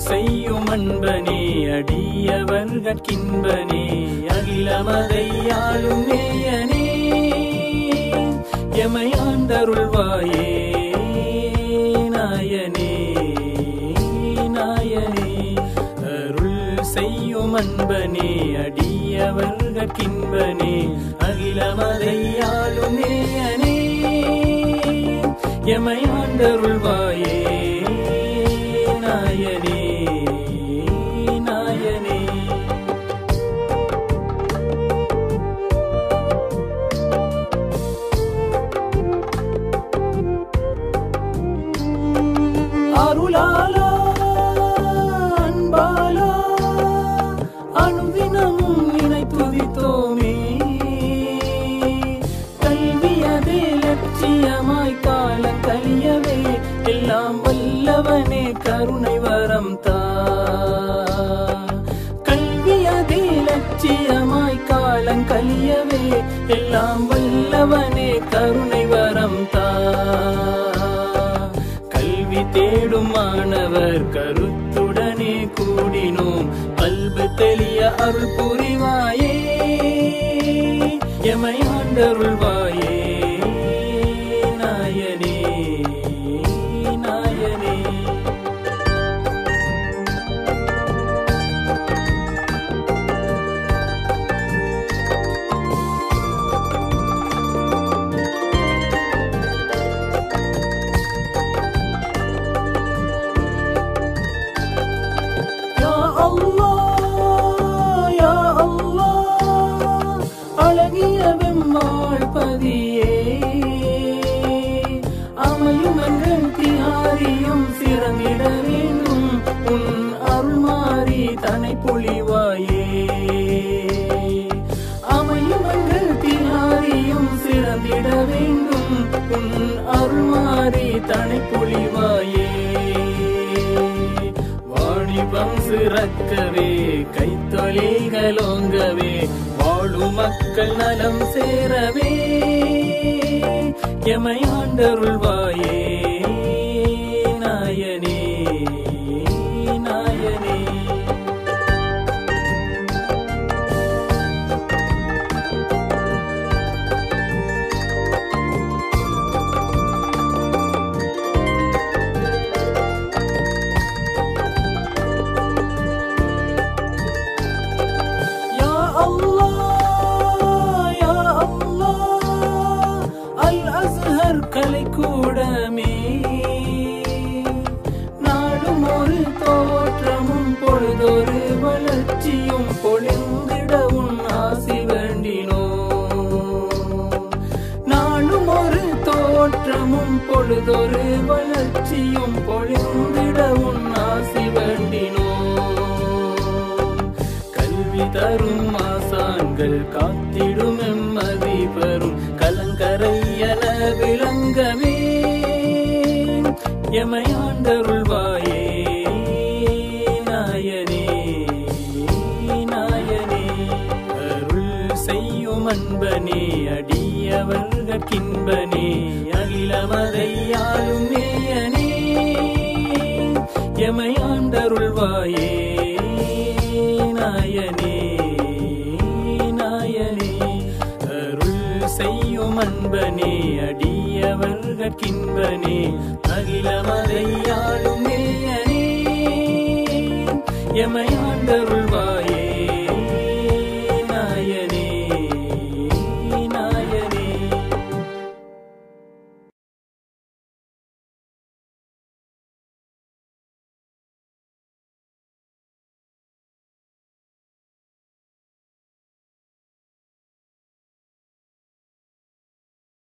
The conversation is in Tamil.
செய்யும் அன்பனே அடியவர்கட்கின்பனே அகிலமதையாளும் நேயனே எமையாண்டருள்வாயே நாயனே நாயனே அருள் செய்யும் அன்பனே அடியவர்கட்கின்பனே அகிலமதையாளும் நேயனே எமையாண்டருள்வாயே நாயனே நாயனே அருளாலா அன்பாலா அனுதினமும் இணை துதித்தோமே கல்வியதே லட்சியமாய் காலம் கழியவே எல்லாம் வல்லவனே கருணை வரம் தா கல்வியதே லட்சியமாய் காலம் கழியவே எல்லாம் வல்லவனே கருணை வரம் தா கல்வி தேடும் மாணவர் கருத்துடனே கூடினோம் கல்பு தெளிய அருள் புரிவாயே எமை ஆண்டருள்வாயே நாயனே நாயனே யா அல்லாஹ் யா அல்லாஹ் அழகிய வெம்மாள் பதியே அமையும் எங்கள் தியாரியும் சிறந்திட வேண்டும் உன் அருள் மாறி தனை பொழிவாயே அமையும் எங்கள் தியாரியும் சிறந்திட வேண்டும் உன் அருள் மாறி தனை பொழிவாயே வாணிபம் சிறக்கவே கைத்தொழில்களோங்கவே வாழும் மக்கள் நலம் சேரவே எமை ஆண்டருள்வாயே நாயனே நாயனே யா அல்லாஹ் யா அல்லாஹ் அல் அஸ்ஹர் கலைக்கூடமே நாடும் ஒரு தோற்றமும் பொழுதொரு வளர்ச்சியும் பொழிந்திட உன் ஆசி வேண்டினோ நாளும் ஒரு தோற்றமும் பொழுதொரு வளர்ச்சியும் பொழிந்திட உன் ஆசி வேண்டினோ கல்வி தரும் ஆசான்கள் காத்திடும் எம்மதி பெறும் கலங்கரையன விளங்கவே எமையாண்டருள்வாயே நாயனே நாயனே அருள் செய்யும் அன்பனே அடியவர்கட்கின்பனே அகிலமதையாளும் நேயனே எமையாண்டருள்வாயே நாயனே நாயனே அருள் செய்யும் அன்பனே அடியவர்கட்கின்பனே அகிலமதையாளும் நேயனே எமையாண்டருள்